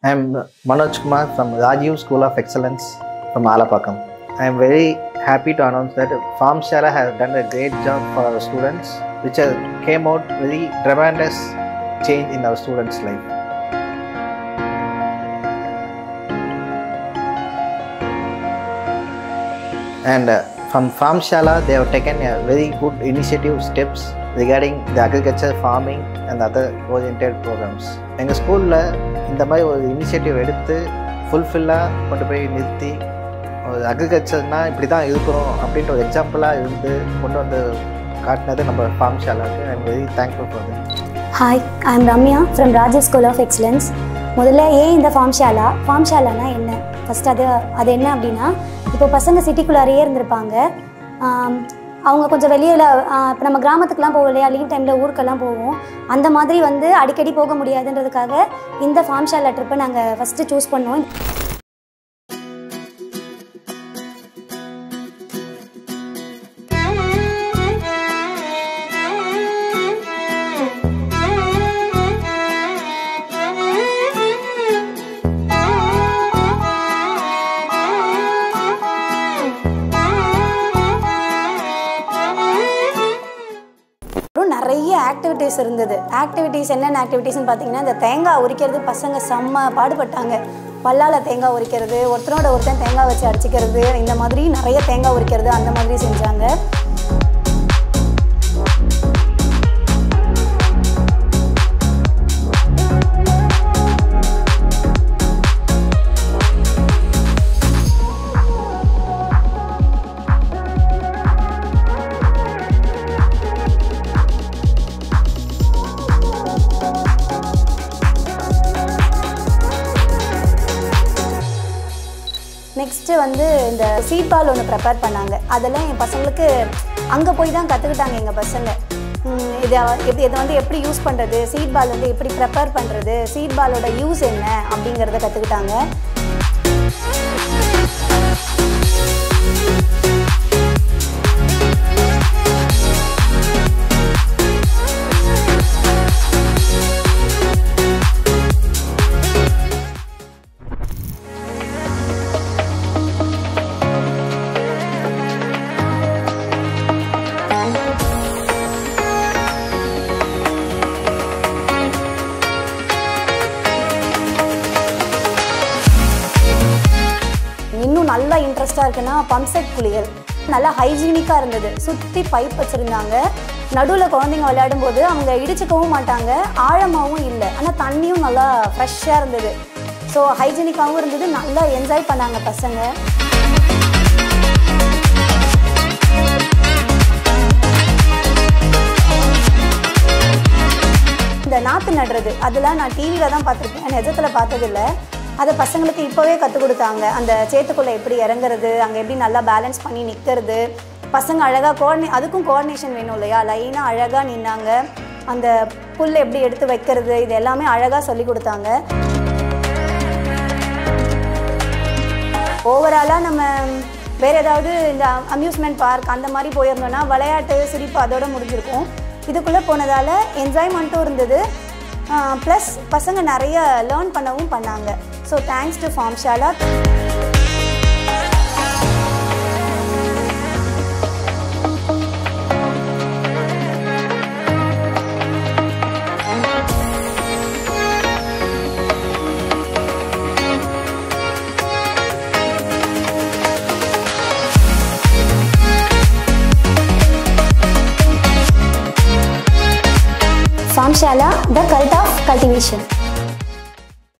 I'm Manoj Kumar from Rajiv School of Excellence from Alapakam. I am very happy to announce that Farm Shala has done a great job for our students, which has came out very tremendous change in our students' life. And uh, from Farm Shala, they have taken a very good initiative steps regarding the agriculture, farming and other oriented programs. எங்கள் ஸ்கூலில் இந்த மாதிரி ஒரு initiative எடுத்து ஃபுல்ஃபில்லாக கொண்டு போய் நிறுத்தி ஒரு அக்ரிகல்ச்சர்னால் இப்படி தான் இருக்கிறோம் அப்படின்ற ஒரு எக்ஸாம்பிளாக இருந்து கொண்டு வந்து காட்டினது நம்ம ஃபார்ம் ஷாலாக்கு I am very thankful for that hi I am Ramya from Rajesh school of excellence முதல்ல ஏன் இந்த ஃபார்ம் ஷாலா ஃபார்ம் ஷாலானா என்ன ஃபஸ்ட் அது அது என்ன அப்படின்னா இப்போ பசங்க சிட்டிக்குள்ளாரையே இருந்திருப்பாங்க ஆம், அவங்க கொஞ்சம் வெளியில் இப்போ நம்ம கிராமத்துக்குலாம் போவோம் இல்லையா லீவ் டைமில் ஊருக்கெல்லாம் போவோம் அந்த மாதிரி வந்து அடிக்கடி போக முடியாதுன்றதுக்காக இந்த ஃபார்ம் ஷாலா ட்ரிப்பை நாங்கள் ஃபஸ்ட்டு சூஸ் பண்ணோம் அப்புறம் நிறைய ஆக்டிவிட்டீஸ் இருந்தது ஆக்டிவிட்டீஸ் என்னென்ன ஆக்டிவிட்டீஸ்னு பார்த்தீங்கன்னா இந்த தேங்காய் உரிக்கிறது பசங்க செம்ம பாடுபட்டாங்க பல்லால தேங்காய் உரிக்கிறது ஒருத்தரோட ஒருத்தன் தேங்காய் வச்சு அடிச்சுக்கிறது இந்த மாதிரி நிறைய தேங்காய் உரிக்கிறது அந்த மாதிரி செஞ்சாங்க நெக்ஸ்ட்டு வந்து இந்த சீட் பால் ஒன்று ப்ரிப்பேர் பண்ணாங்க அதெல்லாம் என் பசங்களுக்கு அங்கே போய் தான் கற்றுக்கிட்டாங்க எங்கள் பசங்க ம், இதை எப்படி இதை வந்து எப்படி யூஸ் பண்ணுறது சீட் பால் வந்து எப்படி ப்ரிப்பேர் பண்ணுறது சீட் பாலோட யூஸ் என்ன அப்படிங்கிறத கற்றுக்கிட்டாங்க இன்னும் நல்லா இன்ட்ரெஸ்டாக இருக்குன்னா பம்ப் செட் குளியல் நல்லா ஹைஜீனிக்காக இருந்தது சுற்றி பைப் வச்சுருந்தாங்க நடுவில் குழந்தைங்க விளையாடும் போது அவங்க இடிச்சுக்கவும் மாட்டாங்க ஆழமாகவும் இல்லை ஆனால் தண்ணியும் நல்லா ஃப்ரெஷ்ஷாக இருந்தது ஸோ ஹைஜீனிக்காகவும் இருந்தது நல்லா என்ஜாய் பண்ணாங்க பசங்க இந்த நாற்று நடுறது அதெல்லாம் நான் டிவியில் தான் பார்த்துருக்கேன் நிஜத்தில் பார்த்ததில்ல அதை பசங்களுக்கு இப்போவே கற்றுக் கொடுத்தாங்க அந்த சேத்துக்குள்ளே எப்படி இறங்குறது அங்கே எப்படி நல்லா பேலன்ஸ் பண்ணி நிற்கிறது பசங்க அழகாக கோஆர்டினே அதுக்கும் கோஆர்டினேஷன் வேணும் இல்லையா லைனாக அழகாக நின்னாங்க அந்த புல் எப்படி எடுத்து வைக்கிறது இது எல்லாமே அழகாக சொல்லி கொடுத்தாங்க ஓவராலாக நம்ம வேறு ஏதாவது இந்த அம்யூஸ்மெண்ட் பார்க் அந்த மாதிரி போயிருந்தோம்னா விளையாட்டு சிரிப்பு அதோட முடிஞ்சிருக்கும் இதுக்குள்ளே போனதால் என்ஜாய்மெண்ட்டும் இருந்தது ப்ளஸ் பசங்க நிறைய லேர்ன் பண்ணவும் பண்ணாங்க so thanks to farm Shala farm Shala the cult of cultivation